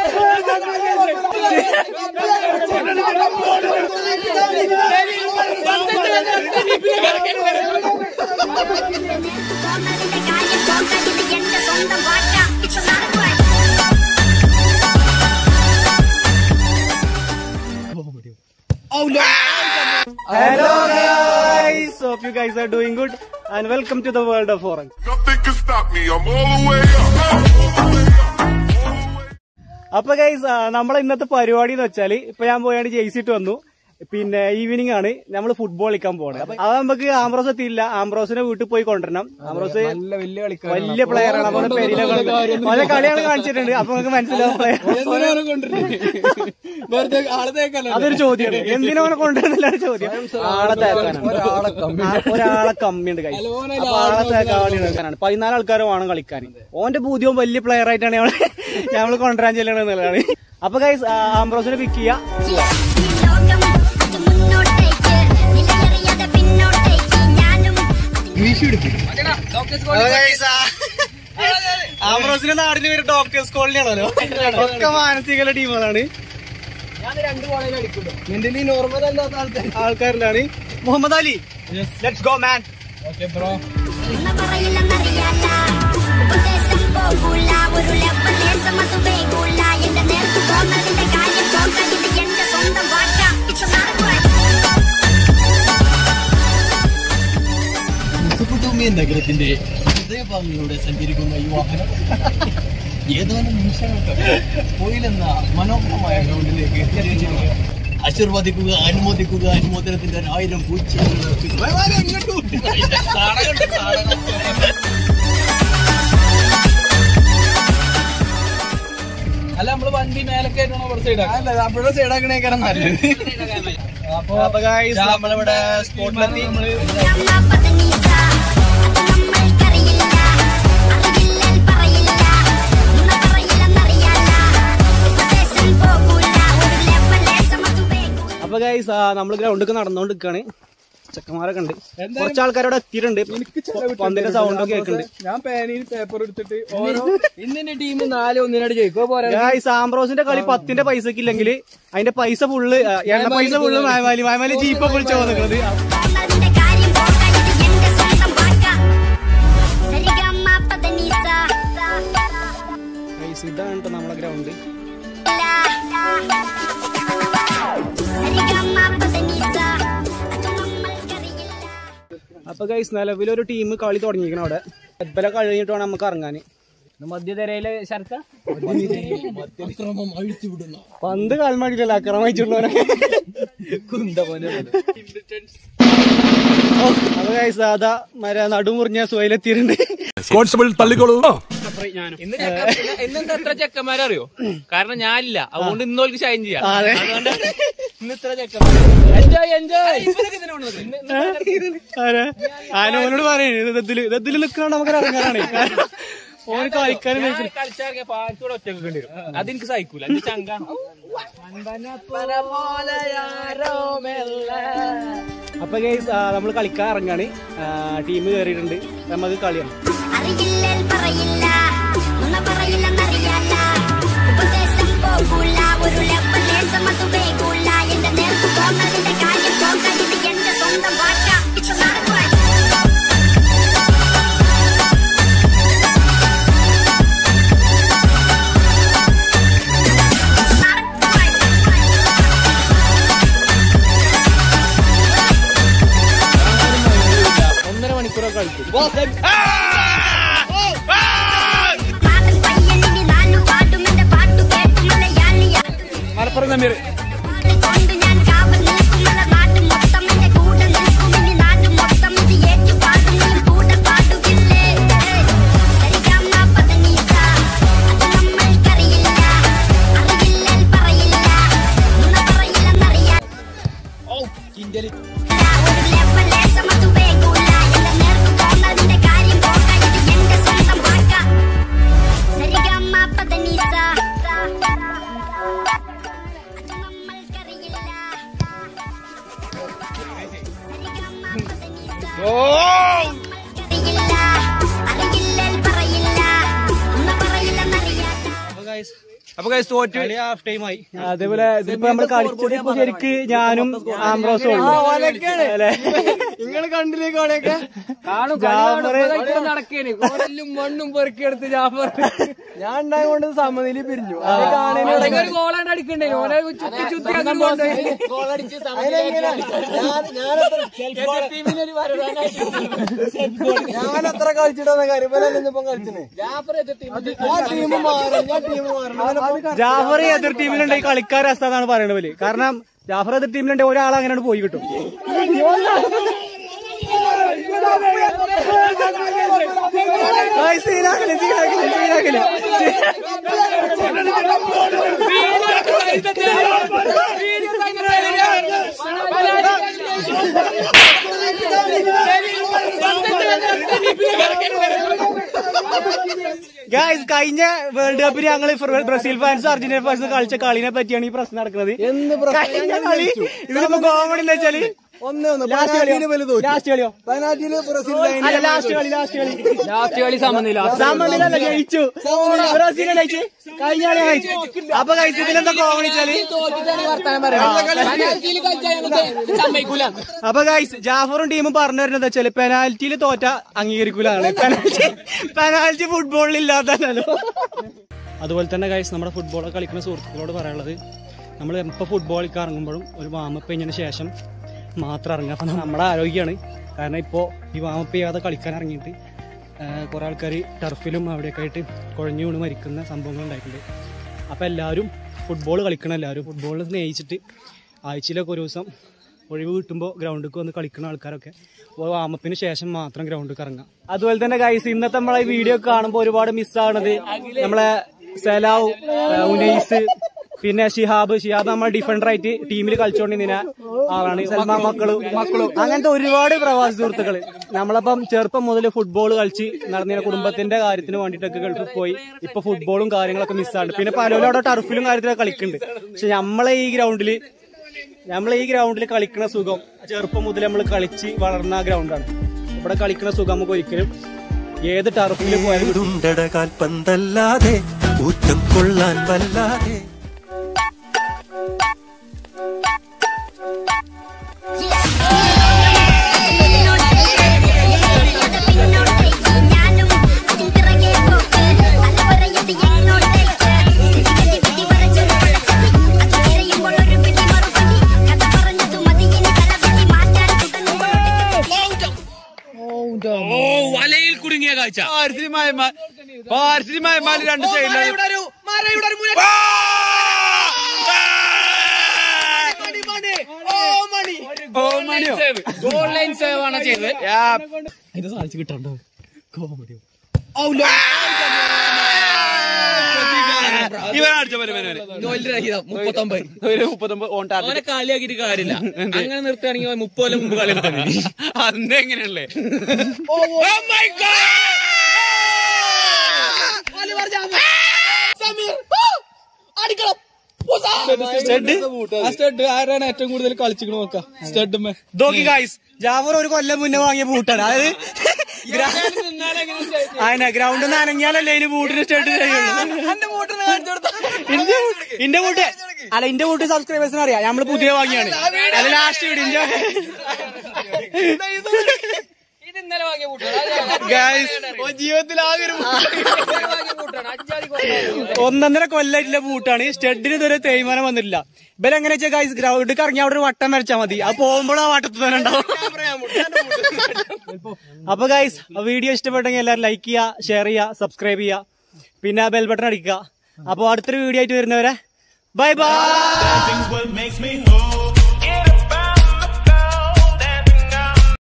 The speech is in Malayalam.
തോന്നലിന്റെ കാര്യം പോക്കത് ഇത് എന്റെ സ്വന്തം വാക്ക ഇപ്പൊ നടക്കുവാൻ Hello guys, hope you guys are doing good and welcome to the world of orange. Nothing can stop me. I'm all the way up. അപ്പൊ ഗൈസ് നമ്മളെ ഇന്നത്തെ പരിപാടി എന്ന് വെച്ചാല് ഇപ്പൊ ഞാൻ പോയാണ് ജയിച്ചിട്ട് വന്നു പിന്നെ ഈവനിങ് ആണ് നമ്മൾ ഫുട്ബോൾ കളിക്കാൻ പോണത് അത് നമുക്ക് ആംബ്രോസ് എത്തിയില്ല ആംബ്രോസിനെ വീട്ടിൽ പോയി കൊണ്ടുവരണം ആംബ്രോസ് വലിയ പ്ലെയർ ആണ് നമ്മുടെ പെരിയിലെ ഓരോ കളികൾ കാണിച്ചിട്ടുണ്ട് അപ്പൊ നമുക്ക് മനസ്സിലാവും player. അതൊരു ചോദ്യമാണ് എന്തിനാണ് കൊണ്ടുവരുന്നില്ല ചോദ്യം ആളെ തേക്കാനാണ് ആ, ഒരാളെ കമ്മിയുണ്ട് കൈ അപ്പൊ ആളെ തേക്കാൻ വേണ്ടി എടുക്കാനാണ് പതിനാല് ആൾക്കാരും വേണം കളിക്കാൻ ഓന്റെ ബൂദ്യവും വലിയ പ്ലെയർ ആയിട്ടാണ് ഞങ്ങൾ ഞങ്ങൾ കൊണ്ടുവരാൻ ചെല്ലണെന്നുള്ളതാണ് അപ്പൊ ഗൈസ് ആംബ്രോസിനെ പിക്ക് ചെയ്യാം ഈ ലോകം അത് മുന്നോട്ടേക്ക് നിലയറിയാതെ പിന്നോട്ടേക്ക് ഞാനും ആംബ്രോസിന്റെ നാടിന് പേര് ഡോക്ടേഴ്സ് കോളനി ആണല്ലോ ഒക്കെ മാനസിക ടീമുകളാണ് ആൾക്കാരിലാണ് Muhammad Ali let's go man നുണ പറയില്ലെന്നറിയാല ഉപദേശം പോകൂല ഒരു ലെവലേശം അത് വേഗൂല എന്റെ നേർക്ക് തോന്നലിന്റെ കാര്യം പോക്കത് ഇത് എന്റെ സ്വന്തം വാക്ക ഇപ്പൊ നടക്കുവാൻ മെസ്സപ്പൊട്ടോമിയ നഗരത്തിന്റെ ഹൃദയഭാഗങ്ങളിലൂടെ സഞ്ചരിക്കുന്ന ഈ വാഹനം ഏതാനും നിമിഷങ്ങൾക്ക് സ്പോയിലെന്ന മനോഹരമായ ഗ്രൗണ്ടിലേക്ക് എത്തിച്ചിരിക്കുക ആശീർവദിക്കുക അനുമോദിക്കുക അനുമോദനത്തിന്റെ ആയിരം പൂച്ചകൾ അല്ല നമ്മള് വണ്ടി മേലൊക്കെ ആയിട്ടാണോ ഇവിടെ സൈഡ് അല്ല അവിടെ സൈഡാക്കണേക്കാരം നല്ലത് അപ്പൊ ഗൈസ് നമ്മളിവിടെ സ്പോട്ടിലെത്തി അമ്മ പതനീസ അത് നമ്മൾക്കറിയില്ല അറിയില്ലൽ പറയില്ല നുണ പറയില്ലെന്നറിയാല ഉപദേശം പോകൂല ഒരു ലെവലേശം അത് വേഗൂല അപ്പൊ ഗൈസ് നമ്മൾ ഗ്രൗണ്ടിൽ നടന്നുകൊണ്ട് നിൽക്കാണ് ചെക്കന്മാരൊക്കെ ഉണ്ട് കുറച്ച് ആൾക്കാരോട് എത്തിയിട്ടുണ്ട് പന്തിന്റെ സൗണ്ട് ഒക്കെ കേൾക്കുന്നുണ്ട് ഞാൻ പേനയിൽ പേപ്പർ എടുത്തിട്ട് ഓരോ ഇന്നിന്റെ ടീം നാല് ഒന്നിനായിട്ട് ജയിക്കോ പോരാ ഗായ്സ് ആംബ്രോസിന്റെ കളി പത്തിന്റെ പൈസക്ക് ഇല്ലെങ്കിൽ അതിന്റെ പൈസ ഫുള്ള് എണ്ണ പൈസ ഫുള്ള് മായമാലി മായമാലി ജീപ്പ് വിളിച്ചു വന്നിട്ടുള്ളത് തോന്നലിന്റെ കാര്യം പോക്കത് ഇത് എന്റെ സ്വന്തം വാക്ക സരിഗമ പതനീസ ഗൈസ് ഇതാണ് ട്ടോ നമ്മളെ ഗ്രൗണ്ട് സരിഗമ പതനീസ അത് നമ്മൾക്കറിയില്ല അപ്പൊ ഗൈസ് നിലവിലൊരു ടീം കളി തുടങ്ങിയിരിക്കണം അവിടെ എത്ര കഴിഞ്ഞിട്ട് വേണം നമുക്ക് ഇറങ്ങാൻ മധ്യതരയിലെ ശർക്ക മദ്യക്രമം അഴിച്ചുവിടുന്ന പന്ത് കാൽമാടിയിട്ടല്ല അക്രമം വെച്ചിട്ടുള്ളവരൊക്കെ ഓ, അപ്പൊ ഗൈസ് അതാ മര നടുമുറിഞ്ഞ സുവയിലെത്തിയിട്ടുണ്ട് കോൺസ്റ്റബിൾ തള്ളിക്കോളൂ ഇന്ന് ചെക്ക- ഇന്നെന്താ എത്ര ചെക്കന്മാരറിയോ കാരണം ഞാനില്ല അതുകൊണ്ട് ഇന്നോൾക്ക് ഷൈൻ ചെയ്യാം അതെ. അതുകൊണ്ട് ഇന്ന് ഇത്ര ചെക്കന്മാർ എൻജോയ് എൻജോയ് ആരാ ആനോനോട് പറയുന്നത് ഇതത്തില് ഇതത്തില് നിൽക്കണം നമുക്ക് ഇറങ്ങാനാണ് കാരണം ഓന് കളിക്കാനും വെച്ചിട്ട് കളിച്ചാൽ പാർക്കൂടെ ഒറ്റക്ക് വേണ്ടി വരും അതെനിക്ക് സഹിക്കൂല എന്റെ ചങ്കാണ് അപ്പൊ ഗൈസ് നമ്മൾ കളിക്കാൻ ഇറങ്ങാണ് ടീം കയറിയിട്ടുണ്ട് നമുക്ക് കളിയാണ് അറിയില്ലൽ പറയില്ല നുണ പറയില്ലെന്നറിയാല ഉപദേശം പോകൂല ഒരു ലെവലേശം അത് വേഗൂല എന്റെ നേർക്ക് തോന്നലിന്റെ കാര്യം പോക്കത് ഇത് എന്റെ സ്വന്തം വാക്ക ഇപ്പൊ നടക്കുവാൻ ഒന്നര മണിക്കൂറൊക്കെ കളിക്കും നാടൻ പയ്യനിനി നാലു പാട്ടും എന്റെ പാട്ടു കേട്ടു മലയാളിയ മലപ്പുറം സമീർ കൊണ്ട് ഞാൻ കാവൽ നിൽക്കുമല നാട്ടു മൊത്തം എന്റെ കൂടെ നിൽക്കും ഇനി നാട്ടു മൊത്തം ഇത് ഏറ്റു പാടും നീ കൂടെ പാടുകില്ലേ സരിഗമ പതനീസ അത് നമ്മൾക്കറിയില്ല അറിയില്ലൽ പറയില്ല നുണ പറയില്ലെന്നറിയാം ഒരു ലെവലേശം അത് വേഗൂല എന്റെ നേർക്ക് തോന്നലിന്റെ കാര്യം പോക്ക ഇത് എന്റെ സ്വന്തം വാക്ക സരിഗമ പതനീസ അത് നമ്മൾക്കറിയില്ല തോറ്റു ഹാഫ് ടൈം ആയി അതേപോലെ ഇതിപ്പോ നമ്മൾ കളിച്ചത് ഇപ്പൊ ശരിക്ക് ഞാനും ആംബ്രോസും ഉള്ളു. അല്ലേ? നിങ്ങൾ കണ്ടില്ലേ കോളയൊക്കെ ജാഫറ് നടക്കേന് കോലെല്ലും മണ്ണും പെറുക്കിയെടുത്ത് ജാഫർ ഞാൻ ഉണ്ടായ കൊണ്ട് സമനില പിരിഞ്ഞു ഒരു ഗോളാണ്ട് അടിക്കണ്ടേ ഓനെ ചുറ്റി ചുറ്റി അങ്ങനെ കൊണ്ടുപോയി. ഞാൻ അത്ര കളിച്ചിട്ടാ കാര്യം കളിച്ചേ ഞാൻ ടീം മാറും ഞാൻ ടീം മാറും ജാഫർ എതിർ ടീമിലുണ്ടെങ്കിൽ കളിക്കാൻ രസാന്നാണ് പറയണത് പോലെ കാരണം ജാഫർ എതിർ ടീമിലുണ്ടെങ്കിൽ ഒരാൾ അങ്ങനെയാണ് പോയി കിട്ടും ആയ് സീനാക്കല്, സീനാക്കല്, സീനാക്കല്. ഗായ്സ് കഴിഞ്ഞ വേൾഡ് കപ്പിൽ ഞങ്ങൾ ബ്രസീൽ ഫാൻസ് അർജന്റീന ഫാൻസ് കളിച്ച കളിനെ പറ്റിയാണ് ഈ പ്രശ്നം നടക്കുന്നത് എന്ത് കഴിഞ്ഞ കളി ഇതിലിപ്പോ കോമഡി എന്താ വെച്ചാല് ഒന്ന് ഒന്ന് ലാസ്റ്റ് കളിയോ ലാസ്റ്റ് കളിയോ പെനാൽറ്റിയില് ബ്രസീൽ അല്ല ലാസ്റ്റ് കളി ലാസ്റ്റ് കളി ലാസ്റ്റ് കളി സമനില സമനിലല്ല ജയിച്ചു ബ്രസീൽ ജയിച്ചു കഴിഞ്ഞ കളി ജയിച്ചു അപ്പൊ കഴിച്ചു ഇതിലെന്താ കോമഡി വെച്ചാല് അപ്പൊ ഗൈസ് ജാഫറും ടീമും പറഞ്ഞു വരുന്നത് വെച്ചാല് പെനാൽറ്റിയിൽ തോറ്റ അംഗീകരിക്കൂലാണ് പെനാൽറ്റി പെനാൽറ്റി ഫുട്ബോളിൽ ഇല്ലാത്തല്ലോ അതുപോലെ തന്നെ ഗൈസ് നമ്മുടെ ഫുട്ബോൾ കളിക്കുന്ന സുഹൃത്തുക്കളോട് പറയാനുള്ളത് നമ്മൾ എപ്പോൾ ഫുട്ബോൾ കളിക്കാൻ ഇറങ്ങുമ്പോഴും ഒരു വാമപ്പ് കഴിഞ്ഞതിന് ശേഷം മാത്രം ഇറങ്ങുക അപ്പം നമ്മുടെ ആരോഗ്യമാണ് കാരണം ഇപ്പോൾ ഈ വാമപ്പ് ചെയ്യാതെ കളിക്കാൻ ഇറങ്ങിയിട്ട് കുറേ ആൾക്കാർ ടർഫിലും അവിടെയൊക്കെ ആയിട്ട് കുഴഞ്ഞു വീണ് മരിക്കുന്ന സംഭവങ്ങൾ ഉണ്ടായിട്ടുണ്ട് അപ്പോൾ എല്ലാവരും ഫുട്ബോൾ കളിക്കണം എല്ലാവരും ഫുട്ബോൾ സ്നേഹിച്ചിട്ട് ആഴ്ചയിലൊക്കെ ഒരു ദിവസം ഒഴിവ് കിട്ടുമ്പോൾ ഗ്രൗണ്ടിൽ വന്ന് കളിക്കുന്ന ആൾക്കാരൊക്കെ വാമപ്പിന് ശേഷം മാത്രം ഗ്രൗണ്ടിൽ ഇറങ്ങാം അതുപോലെ തന്നെ ഗൈസ് ഇന്നത്തെ നമ്മളെ ഈ വീഡിയോ കാണുമ്പോൾ ഒരുപാട് മിസ്സാണത് നമ്മളെ സെലാവ് ഉനൈസ് പിന്നെ ഷിഹാബ് ഷിഹാബ് നമ്മൾ ഡിഫൻഡർ ആയിട്ട് ടീമിൽ കളിച്ചോണ്ടിരുന്ന ആളാണ് സൽമാൻ മക്കളും മക്കളും അങ്ങനത്തെ ഒരുപാട് പ്രവാസി സുഹൃത്തുക്കള് നമ്മളപ്പം ചെറുപ്പം മുതൽ ഫുട്ബോൾ കളിച്ച് നടന്നിരുന്ന കുടുംബത്തിന്റെ കാര്യത്തിന് വേണ്ടിയിട്ടൊക്കെ ഗൾഫിൽ പോയി ഇപ്പൊ ഫുട്ബോളും കാര്യങ്ങളൊക്കെ മിസ്സാണ് പിന്നെ പലരും അവിടെ ടർഫിലും കാര്യത്തിലൊക്കെ കളിക്കുന്നുണ്ട് പക്ഷെ നമ്മളെ ഈ ഗ്രൗണ്ടില് നമ്മളെ ഈ ഗ്രൗണ്ടിൽ കളിക്കുന്ന സുഖം ചെറുപ്പം മുതൽ നമ്മൾ കളിച്ച് വളർന്ന ഗ്രൗണ്ടാണ് ഇവിടെ കളിക്കുന്ന സുഖം നമുക്ക് ഒരിക്കലും ഏത് ടർഫിൽ പോയാലും കിട്ടില്ല. ഉണ്ടട കാൽപ്പന്തല്ലാതെ ഊറ്റം കൊള്ളാൻ വല്ലാതെ ഞാനും അതിൻ പിറകെ പോക്ക് അല്ല പറയത് എന്നോട്ടേക്ക് സ്ഥിതിഗതി വിധി വരച്ചൊരു പടച്ചതി അത് തിരയുമ്പോൾ ഒരു പിടി മറുപടി കഥ പറഞ്ഞതു മതി ഇനി തലവിധി മാറ്റാൻ തുടങ്ങുമ്പോൾ ഓ വലയിൽ കുടുങ്ങിയ കാഴ്ച രണ്ട് സൈഡിൽ ഗോൾ ലൈൻ സേവ് ആണ് ചെയ്തത് അവനെ കളിയാക്കിയിട്ട് കാര്യമില്ല അങ്ങനെ നിർത്തുകയാണെങ്കിൽ മുപ്പത് കൊല്ലം മുമ്പ് കളി നിർത്താൻ അന്ന് എങ്ങനെയല്ലേ സ്റ്റഡ് ആരാണ് ഏറ്റവും കൂടുതൽ കളിച്ചിക്കണ നോക്കാം സ്റ്റഡുമേ നോക്കി ഗായ്സ് ജാവർ ഒരു കൊല്ലം മുന്നേ വാങ്ങിയ ബൂട്ടാണ് അതായത് അതിനെ ഗ്രൗണ്ടിൽ നിന്ന് അനങ്ങിയാലല്ലേ ഇതിന് ബൂട്ടിന് സ്റ്റഡ് ഇന്റെ ബൂട്ട് അല്ല ഇന്റെ ബൂട്ട് സബ്സ്ക്രൈബേഴ്സിന് അറിയാം നമ്മള് പുതിയ വാങ്ങിയാണ് അത് ലാസ്റ്റ് വീട് ഇത് ഇന്നലെ വാങ്ങിയ ഗായ്സ് ജീവിതത്തിൽ ആകെ ഒരു ഒന്നൊന്നര കൊല്ലായിട്ടുള്ള ബൂട്ടാണ് സ്റ്റഡിന് ഇതുവരെ തേയ്മാനം വന്നിട്ടില്ല ഇവരെ എങ്ങനെ വെച്ചാൽ ഗൈസ് ഗ്രൗണ്ടിൽ ഇറങ്ങി അവിടെ ഒരു വട്ടം വരച്ചാൽ മതി അത് പോകുമ്പോഴും ആ വട്ടത്ത് തന്നെ ഉണ്ടാവും അപ്പൊ ഗൈസ് വീഡിയോ ഇഷ്ടപ്പെട്ടെങ്കിൽ എല്ലാവരും ലൈക്ക് ചെയ്യുക ഷെയർ ചെയ്യുക സബ്സ്ക്രൈബ് ചെയ്യുക പിന്നെ ബെൽ ബട്ടൺ അടിക്കുക അപ്പോൾ അടുത്തൊരു വീഡിയോ ആയിട്ട് വരുന്നവരെ ബൈ ബൈ